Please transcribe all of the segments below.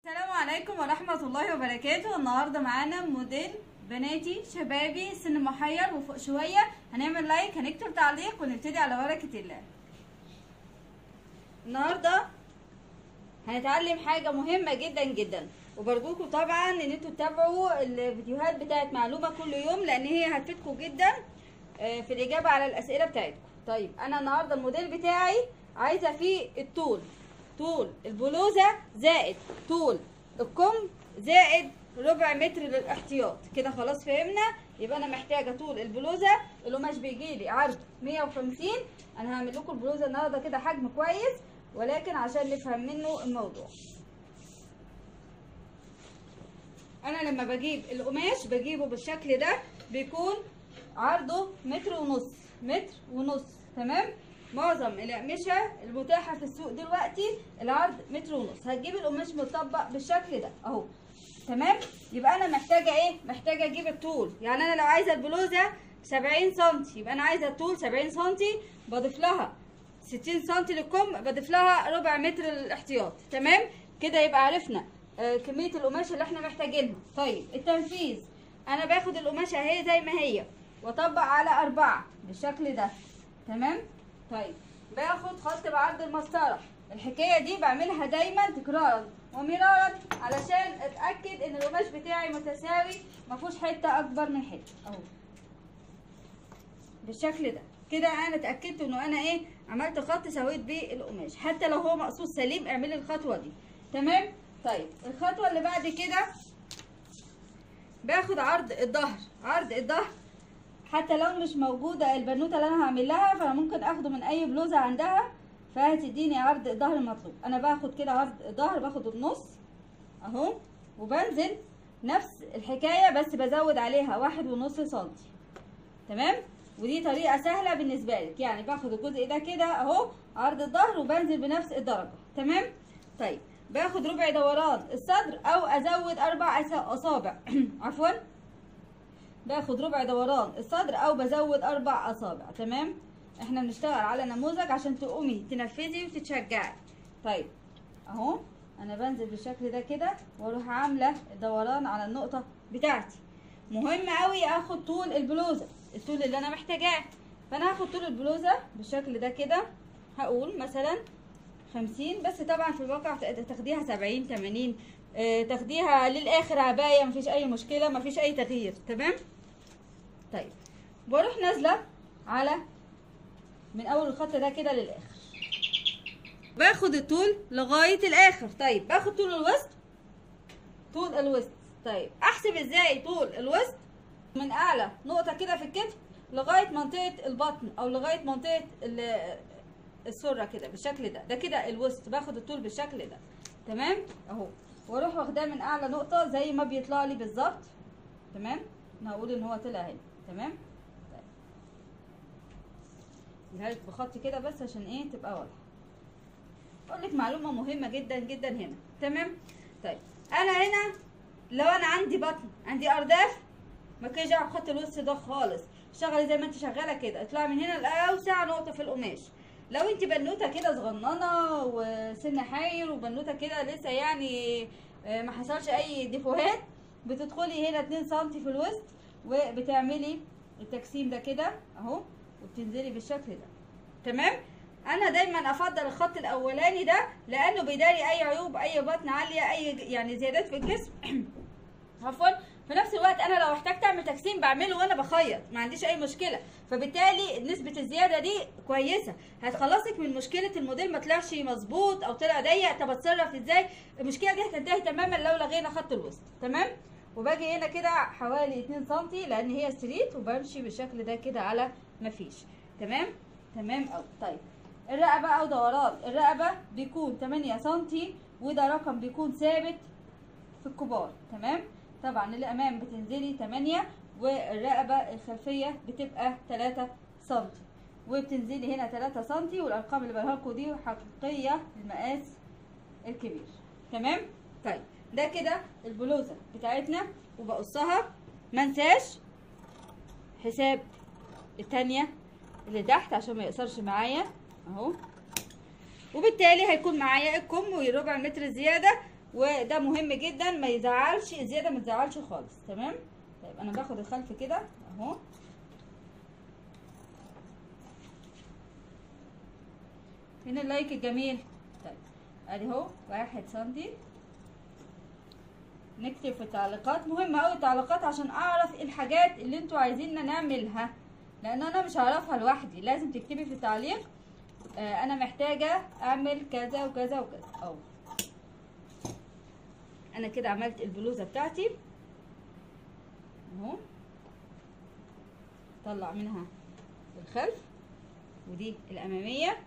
السلام عليكم ورحمة الله وبركاته النهاردة معانا موديل بناتي شبابي سن محير وفوق شوية هنعمل لايك هنكتب تعليق ونبتدي على بركة الله النهاردة هنتعلم حاجة مهمة جدا جدا وبرجوكم طبعا ان انتوا تتابعوا الفيديوهات بتاعت معلومة كل يوم لان هي هتفيدكم جدا آه، في الاجابة على الاسئلة بتاعتكم طيب انا النهاردة الموديل بتاعي عايزة فيه الطول طول البلوزة زائد طول الكم زائد ربع متر للاحتياط كده خلاص فهمنا يبقى انا محتاجه طول البلوزه القماش بيجي لي عرض 150 انا هعمل لكم البلوزه النهارده كده حجم كويس ولكن عشان نفهم منه الموضوع انا لما بجيب القماش بجيبه بالشكل ده بيكون عرضه متر ونص متر ونص تمام معظم الاقمشه المتاحه في السوق دلوقتي العرض متر ونص هتجيب القماش مطبق بالشكل ده اهو تمام يبقى انا محتاجه ايه محتاجه اجيب الطول يعني انا لو عايزه البلوزه 70 سم يبقى انا عايزه الطول 70 سم بضيف لها 60 سم للكم بضيف لها ربع متر للاحتياط تمام كده يبقى عرفنا آه كميه القماش اللي احنا محتاجينها طيب التنفيذ انا باخد القماشه اهي زي ما هي واطبق على أربعة بالشكل ده تمام طيب باخد خط بعرض المسطره الحكايه دي بعملها دايما تكرارا ومرارا علشان اتاكد ان القماش بتاعي متساوي ما فيهوش حته اكبر من حته اهو بالشكل ده كده انا اتاكدت انه انا ايه عملت خط سويت بيه القماش حتى لو هو مقصوص سليم اعملي الخطوه دي تمام طيب الخطوه اللي بعد كده باخد عرض الظهر عرض الظهر حتى لو مش موجوده البنوته اللي انا هعمل لها فانا ممكن اخده من اي بلوزه عندها فهتديني عرض الظهر المطلوب انا باخد كده عرض الظهر باخد النص اهو وبنزل نفس الحكايه بس بزود عليها واحد ونص سنتي تمام ودي طريقه سهله بالنسبه لك يعني باخد الجزء ده كده اهو عرض الظهر وبنزل بنفس الدرجه تمام طيب باخد ربع دوران الصدر او ازود اربع اصابع عفوا باخد ربع دوران الصدر او بزود اربع اصابع تمام احنا بنشتغل على نموذج عشان تقومي تنفذي وتتشجعي طيب اهو انا بنزل بالشكل ده كده واروح عامله الدوران على النقطه بتاعتي مهم قوي اخد طول البلوزه الطول اللي انا محتاجاه فانا هاخد طول البلوزه بالشكل ده كده هقول مثلا خمسين بس طبعا في الواقع تاخديها سبعين تمانين اه تاخديها للاخر عبايه مفيش اي مشكله مفيش اي تغيير تمام طيب بروح نازله على من اول الخط ده كده للاخر باخد الطول لغايه الاخر طيب باخد طول الوسط طول الوسط طيب احسب ازاي طول الوسط من اعلى نقطه كده في الكتف لغايه منطقه البطن او لغايه منطقه السره كده بالشكل ده ده كده الوسط باخد الطول بالشكل ده تمام اهو واروح واخداه من اعلى نقطه زي ما بيطلع لي بالظبط تمام انا هقول ان هو طلع هنا تمام طيب بخط كده بس عشان ايه تبقى واضحه اقول لك معلومه مهمه جدا جدا هنا تمام طيب انا هنا لو انا عندي بطن عندي ارداف ما كانش على خط الوسط ده خالص شغلي زي ما انت شغاله كده اطلعي من هنا لاوسع نقطه في القماش لو انت بنوته كده صغننه وسن حاير وبنوته كده لسه يعني ما حصلش اي ديفوهات بتدخلي هنا 2 سم في الوسط وبتعملي التجسيم ده كده اهو وبتنزلي بالشكل ده تمام انا دايما افضل الخط الاولاني ده لانه بيداري اي عيوب اي بطن عاليه اي يعني زيادات في الجسم عفوا في نفس الوقت انا لو احتجت اعمل تجسيم بعمله وانا بخيط ما عنديش اي مشكله فبالتالي نسبه الزياده دي كويسه هتخلصك من مشكله الموديل ما طلعش مظبوط او طلع ضيق طب اتصرف ازاي المشكله دي هتنتهي تماما لو لغينا خط الوسط تمام وباجي هنا كده حوالي 2 سم لان هي ستريت وبمشي بالشكل ده كده على مفيش تمام تمام قوي طيب الرقبه او دوران الرقبه بيكون 8 سم وده رقم بيكون ثابت في الكبار تمام طبعا الامام بتنزلي 8 والرقبه الخلفيه بتبقى 3 سم وبتنزلي هنا 3 سم والارقام اللي بقولها لكم دي حقيقيه للمقاس الكبير تمام طيب ده كده البلوزه بتاعتنا وبقصها منساش حساب التانية اللي تحت عشان ما يقصرش معايا اهو وبالتالي هيكون معايا الكم وربع متر زياده وده مهم جدا ما يزعلش الزياده ما تزعلش خالص تمام طيب انا باخد الخلف كده اهو فين اللايك الجميل طيب ادي اهو واحد سنتي نكتب في التعليقات مهم اوي التعليقات عشان اعرف الحاجات اللي انتوا عايزيننا نعملها لان انا مش هعرفها لوحدي لازم تكتبي في التعليق آه انا محتاجة اعمل كذا وكذا وكذا اهو انا كده عملت البلوزة بتاعتي اهو طلع منها الخلف ودي الامامية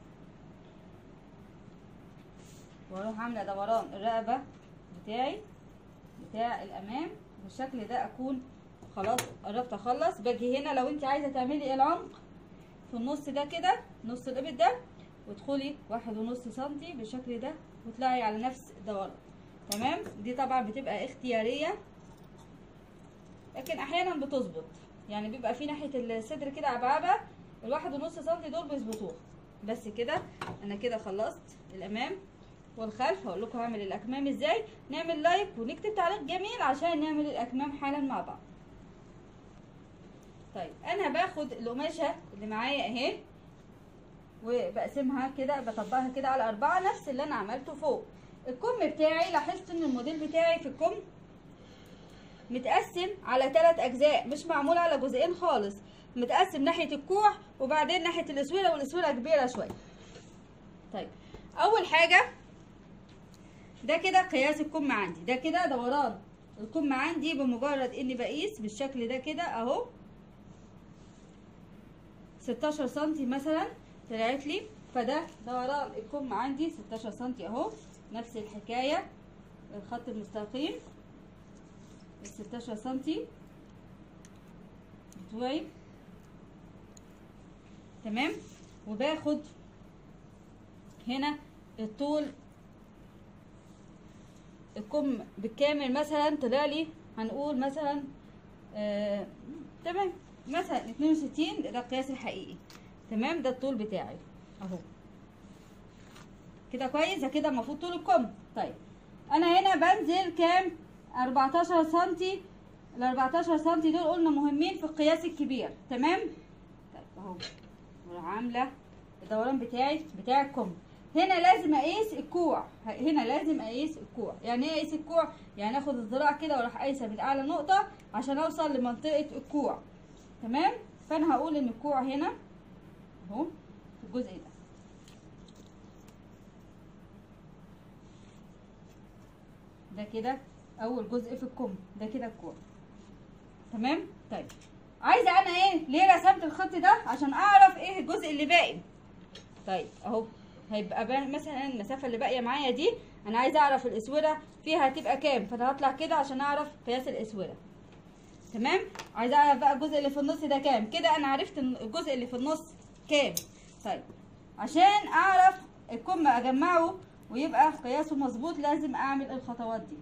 واروح عاملة دوران الرقبة بتاعي بتاع الامام بالشكل ده اكون خلاص قربت اخلص باجي هنا لو انت عايزه تعملي العمق في النص ده كده نص الابط ده وادخلي واحد ونص سنتي بالشكل ده وتلاقي على نفس الدوران تمام دي طبعا بتبقى اختياريه لكن احيانا بتظبط يعني بيبقى في ناحيه الصدر كده عبعبه الواحد ونص سنتي دول بيظبطوها بس كده انا كده خلصت الامام والخلف هقول لكم هعمل الاكمام ازاي نعمل لايك ونكتب تعليق جميل عشان نعمل الاكمام حالا مع بعض طيب انا باخد القماشه اللي معايا اهي وبقسمها كده بطبقها كده على اربعه نفس اللي انا عملته فوق الكم بتاعي لاحظت ان الموديل بتاعي في الكم متقسم على ثلاث اجزاء مش معمول على جزئين خالص متقسم ناحيه الكوع وبعدين ناحيه الاسوره والاسوره كبيره شويه طيب اول حاجه ده كده قياس الكم عندي ده كده دوران الكم عندي بمجرد اني بقيس بالشكل ده كده اهو 16 سنتي مثلا طلعت لي فده دوران الكم عندي 16 سنتي اهو نفس الحكايه الخط المستقيم ال 16 سنتي بتوعي تمام وباخد هنا الطول الكم بالكامل مثلا طلع لي هنقول مثلا آه تمام مثلا 62 ده القياس الحقيقي تمام ده الطول بتاعي اهو كده كويس ده كده المفروض طول الكم طيب انا هنا بنزل كام 14 سنتي ال 14 سنتي دول قلنا مهمين في القياس الكبير تمام طيب اهو عامله الدوران بتاعي بتاع الكم هنا لازم اقيس الكوع هنا لازم اقيس الكوع يعني ايه اقيس الكوع يعني اخد الذراع كده واروح قايسه من اعلى نقطه عشان اوصل لمنطقه الكوع تمام فانا هقول ان الكوع هنا اهو في الجزء ده ده كده اول جزء في الكم ده كده الكوع تمام طيب عايزه انا ايه ليه رسمت الخط ده عشان اعرف ايه الجزء اللي باقي طيب اهو هيبقى مثلا المسافه اللي باقيه معايا دي انا عايزه اعرف الاسوره فيها هتبقى كام فانا هطلع كده عشان اعرف قياس الاسوره تمام عايزه اعرف بقى الجزء اللي في النص ده كام كده انا عرفت الجزء اللي في النص كام طيب عشان اعرف الكم اجمعه ويبقى قياسه مظبوط لازم اعمل الخطوات دي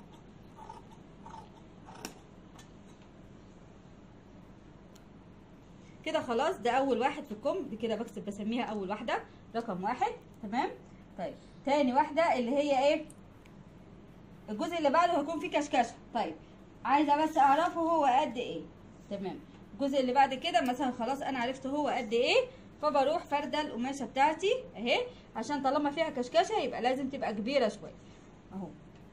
كده خلاص ده اول واحد في الكم دي كده بكتب بسميها اول واحده رقم واحد تمام طيب تاني واحده اللي هي ايه الجزء اللي بعده هيكون فيه كشكشه طيب عايزه بس اعرفه هو قد ايه تمام الجزء اللي بعد كده مثلا خلاص انا عرفت هو قد ايه فبروح فارده القماشه بتاعتي اهي عشان طالما فيها كشكشه يبقى لازم تبقى كبيره شويه اهو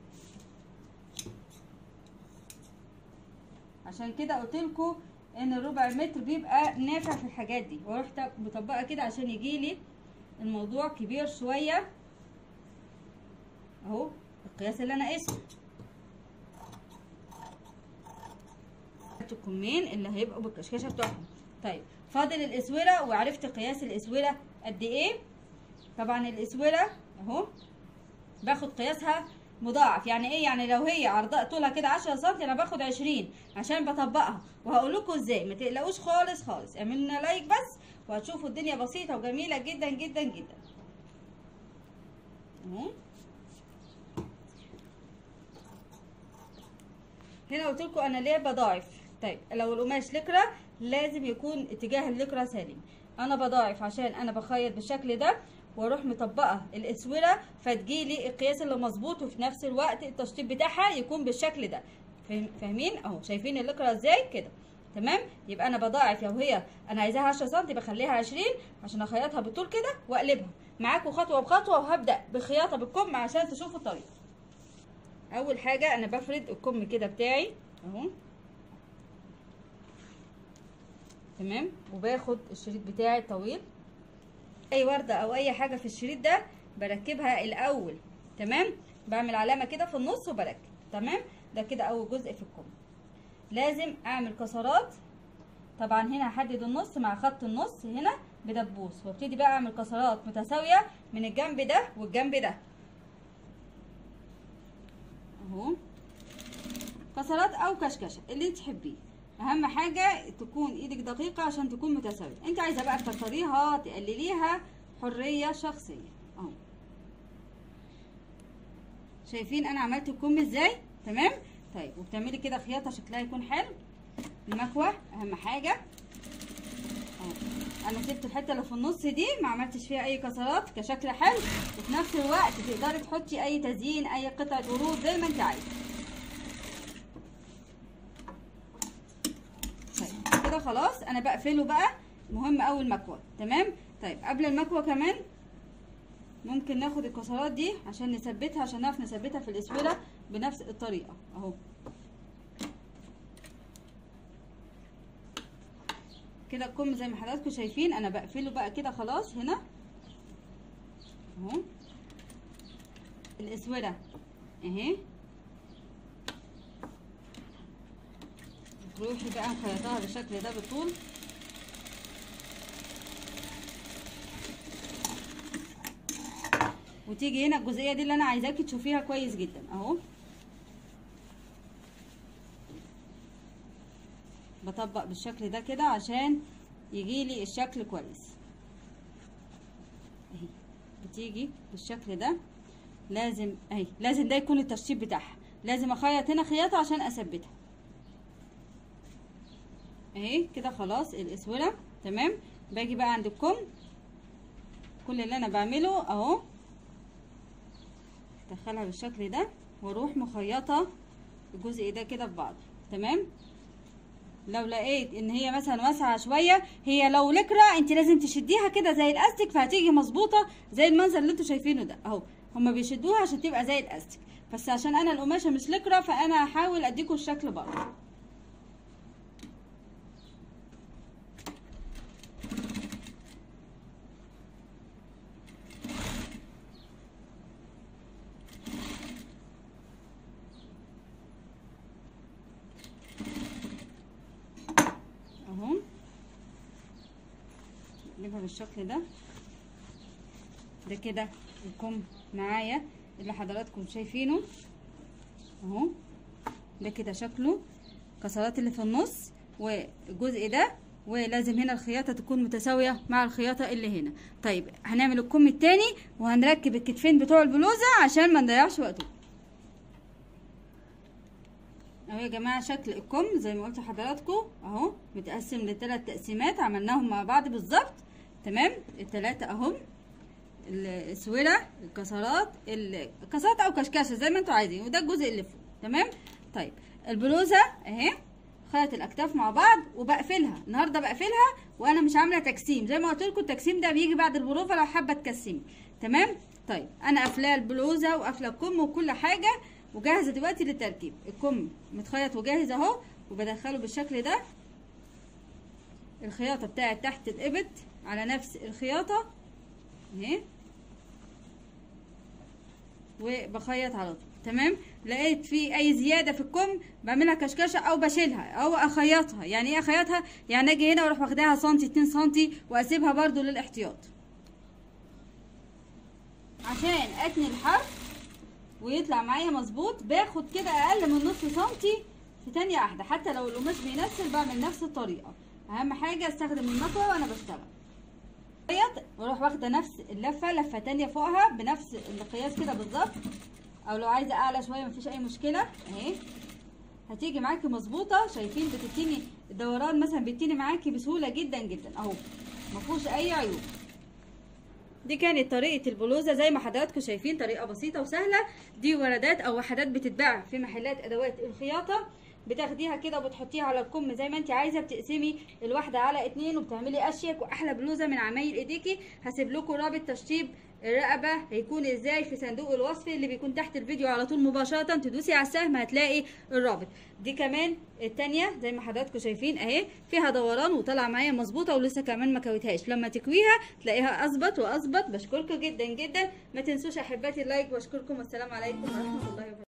عشان كده قلت لكم ان الربع متر بيبقى نافع في الحاجات دي واروح مطبقه كده عشان يجيلي الموضوع كبير شويه اهو القياس اللي انا قسمه الكمين اللي هيبقوا بالكشكشه بتوعهم طيب فاضل الاسوره وعرفت قياس الاسوره قد ايه طبعا الاسوره اهو باخد قياسها مضاعف يعني ايه يعني لو هي عرضها طولها كده 10 سم انا باخد 20 عشان بطبقها وهقول لكم ازاي ما تقلقوش خالص خالص اعملوا لنا لايك بس وهتشوفوا الدنيا بسيطه وجميله جدا جدا جدا اهو هنا قلت لكم انا ليه بضاعف طيب لو القماش لكرة لازم يكون اتجاه اللكرة سالم انا بضاعف عشان انا بخيط بالشكل ده واروح مطبقه الاسوره فتجيلي القياس اللي مظبوط وفي نفس الوقت التشطيب بتاعها يكون بالشكل ده فاهم- فاهمين اهو شايفين اللكره ازاي كده تمام يبقى انا بضاعف لو هي انا عايزاها 10 سم بخليها 20 عشان اخيطها بالطول كده واقلبها معاكم خطوه بخطوه وهبدا بخياطه بالكم عشان تشوفوا الطريقه اول حاجه انا بفرد الكم كده بتاعي اهو تمام وباخد الشريط بتاعي الطويل اي ورده او اي حاجه في الشريط ده بركبها الاول تمام بعمل علامه كده في النص وبركب تمام ده كده اول جزء في الكم لازم اعمل كسرات طبعا هنا هحدد النص مع خط النص هنا بدبوس وابتدي بقى اعمل كسرات متساويه من الجنب ده والجنب ده اهو كسرات او كشكشه اللي تحبيه اهم حاجه تكون ايدك دقيقه عشان تكون متساويه انت عايزه بقى تكتريها تقلليها حريه شخصيه اهو شايفين انا عملت الكم ازاي تمام طيب وبتعملي كده خياطه شكلها يكون حلو المكوه اهم حاجه اهو انا سبت الحته اللي في النص دي ما عملتش فيها اي كسرات كشكل حلو وفي نفس الوقت تقدري تحطي اي تزيين اي قطعه ورود زي ما انت عايزه طيب كده خلاص انا بقفله بقى مهم قوي المكوه تمام طيب قبل المكوه كمان ممكن ناخد الكسرات دي عشان نثبتها عشان نعرف نثبتها في الاسوره بنفس الطريقه اهو كده الكم زي ما حضراتكم شايفين انا بقفله بقى كده خلاص هنا اهو الاسوره اهي روحي بقى مخيطاها بالشكل ده بالطول وتيجي هنا الجزئيه دي اللي انا عايزاكي تشوفيها كويس جدا اهو بطبق بالشكل ده كده عشان يجيلي الشكل كويس اهي بتيجي بالشكل ده لازم اهي لازم ده يكون التشطيب بتاعها لازم اخيط هنا خياطه عشان اثبتها اهي كده خلاص الاسوره تمام باجي بقى عند الكم كل اللي انا بعمله اهو ادخلها بالشكل ده واروح مخيطه الجزء ده كده في بعضه تمام لو لقيت ان هي مثلا واسعه شويه هي لو لكره انت لازم تشديها كده زي الاستيك فهتيجي مظبوطه زي المنظر اللي انتوا شايفينه ده اهو هما بيشدوها عشان تبقى زي الاستيك بس عشان انا القماشه مش لكره فانا هحاول اديكم الشكل برضه اهو نجيبها بالشكل ده ده كده الكم معايا اللي حضراتكم شايفينه اهو ده كده شكله كسرات اللي في النص والجزء ده ولازم هنا الخياطة تكون متساوية مع الخياطة اللي هنا طيب هنعمل الكم التاني وهنركب الكتفين بتوع البلوزة عشان ما نضيعش وقته اهو يا جماعه شكل الكم زي ما قلت لحضراتكم اهو متقسم لثلاث تقسيمات عملناهم مع بعض بالظبط تمام الثلاثه اهم الاسوره الكسرات الكسرات او كشكشه زي ما انتوا عايزين وده الجزء اللي فوق تمام طيب البلوزه اهي خيط الاكتاف مع بعض وبقفلها النهارده بقفلها وانا مش عامله تجسيم زي ما قلت لكم التجسيم ده بيجي بعد البروفه لو حابه تكسمي تمام طيب انا قافلاه البلوزه وقافله الكم وكل حاجه وجاهزه دلوقتي للتركيب الكم متخيط وجاهز اهو وبدخله بالشكل ده الخياطه بتاعت تحت الابط على نفس الخياطه اهي وبخيط على طول تمام لقيت في اي زياده في الكم بعملها كشكشه او بشيلها او اخيطها يعني ايه اخيطها يعني اجي هنا واروح واخداها سنتي 2 سنتي واسيبها برضو للاحتياط عشان اتني الحرف ويطلع معايا مظبوط باخد كده اقل من نص سنتي في تانية واحدة حتى لو القماش بينسل بعمل نفس الطريقة اهم حاجة استخدم المكوة وانا بشتغل خيط واروح واخدة نفس اللفة لفة تانية فوقها بنفس القياس كده بالظبط او لو عايزة اعلى شوية مفيش اي مشكلة اهي هتيجي معاكي مظبوطة شايفين بتديني الدوران مثلا بيديني معاكي بسهولة جدا جدا اهو مفيهوش اي عيوب دي كانت طريقة البلوزة زي ما حضراتكم شايفين طريقة بسيطة وسهلة دي وردات او وحدات بتتباع في محلات ادوات الخياطة بتاخديها كده وبتحطيها على الكم زي ما انت عايزه بتقسمي الواحده على اتنين وبتعملي اشيك واحلى بلوزه من عمايل ايديكي هسيب لكم رابط تشطيب الرقبه هيكون ازاي في صندوق الوصف اللي بيكون تحت الفيديو على طول مباشره تدوسي على السهم هتلاقي الرابط دي كمان التانية زي ما حضراتكم شايفين اهي فيها دوران وطالعه معايا مظبوطه ولسه كمان ما كويتهاش لما تكويها تلاقيها اظبط واظبط بشكركم جدا جدا ما تنسوش احباتي اللايك واشكركم والسلام عليكم ورحمه الله وبركاته